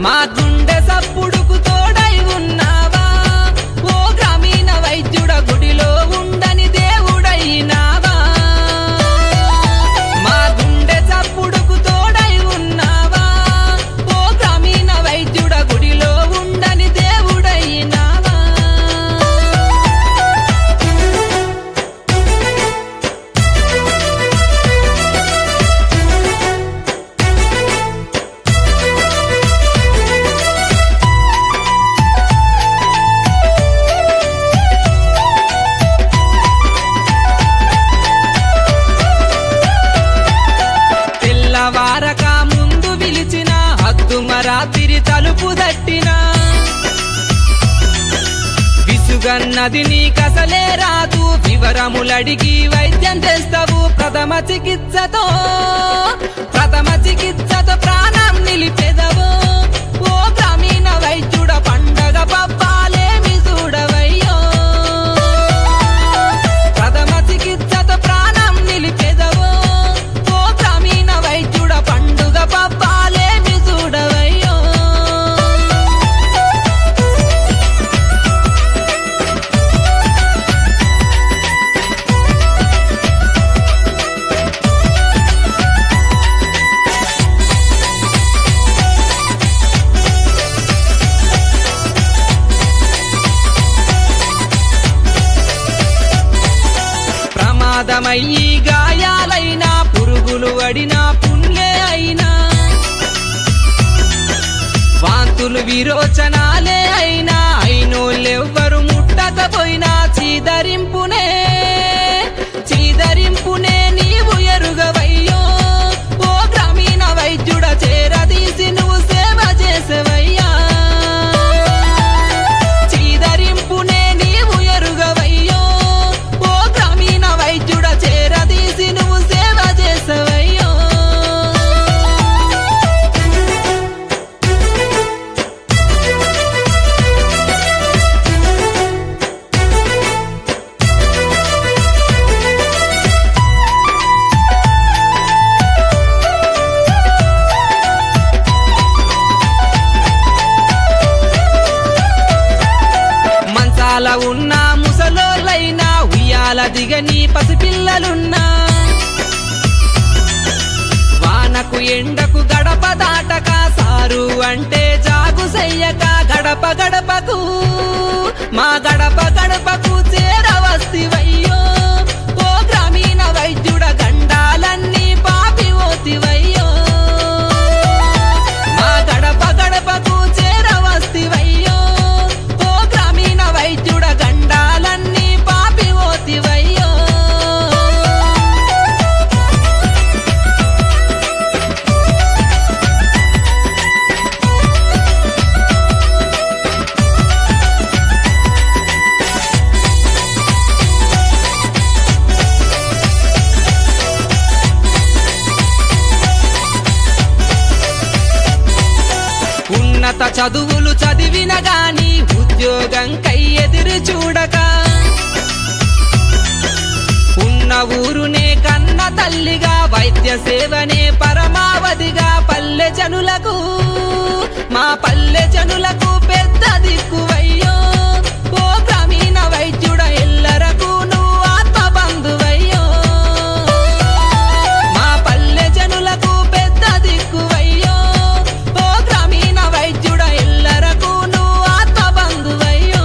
మా గుండె సప్పుడుకు తోడై ఉన్నావా ఓ గ్రామీణ వైద్యుడ గుడిలో ఉండని దేవుడైనావా మా గుండె చప్పుడుకు తోడై ఉన్నావా ఓ గ్రామీణ వైద్యుడ గుడిలో ఉండని దేవుడైనావా తెల్లవారక ముందు పిలిచిన హద్దుమరాతిరి తలుపు దట్టిన విసుగన్నది నీకసలే రాదు వివరములడిగి వైద్యం చేస్తావు ప్రథమ చికిత్సతో ప్రథమ చికిత్సతో ప్రాణం నిలిపెదవు ఓ గ్రామీణ వైద్యుడ పండగ పబ్బాలేమి చూడవయ్యో ప్రథమ చికిత్సతో ప్రాణం నిలిపెదవు ఓ గ్రామీణ వైద్యుడ పండుగ పబ్బాలేమి చూడవయ్యో ప్రమాదమయ్యి గాయాలైనా పురుగులు అడినా పుణ్యే అయినా వాంతులు విరోచనాలే అయినా అయినోళ్ళెవ్వరు ముట్టకపోయినా చీదరింపునే చీదరింపునే నీవు ఎరుగవయ్యో ఓ గ్రామీణ వైద్యుడ చేరదీసి నువ్వు సేవ చేసవయ్యా చీదరింపునే నీవు ఎరుగవయ్యో ఓ గ్రామీణ వైద్యుడ చేరదీసి నువ్వు సేవ చేసవయ్యో మంచాల ఉన్న ముసలోళ్ళైనా ఉయ్యాల దిగని పసిపిల్లలున్నా వానకు ఎండకు గడప దాటక సారు అంటే జాగు చెయ్యక గడప గడపకు మా గడప గడపకు చేరవస్తివయ్యో ఓ గ్రామీణ వైద్యుడ గండాలన్నీ పాపి ఓతివయ్యో మా గడప గడపకు చేరవస్తివయ్యో ఓ గ్రామీణ వైద్యుడ గండాలన్నీ పాపి ఓతివయ్యో ఉన్నత చదువులు చదివిన గాని ఉద్యోగం కై ఎదురు చూడక ఉన్న ఊరునే కన్న తల్లిగా వైద్య సేవనే పరమావధిగా పల్లె జనులకు మా పల్లె జనులకు పెద్ద దిక్కువయ్యో ఓ గ్రామీణ వైద్యుడ ఎల్లరకు నువ్వు ఆత్మ బంధువయ్యో మా పల్లె జనులకు పెద్ద దిక్కువయ్యో ఓ గ్రామీణ వైద్యుడ ఎల్లరకు నువ్వు ఆత్మ బంధువయ్యో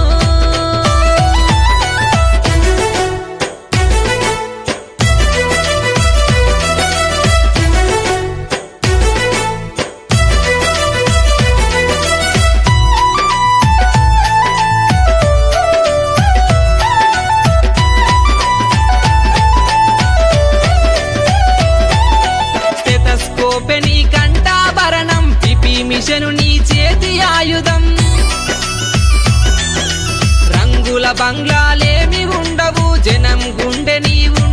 స్టెతస్కోపె నీ కంఠాభరణం పిపి మిషను నీ చేతి ఆయుధం రంగుల బంగ్లాలేమి ఉండవు జనం గుండె నీ ఉండ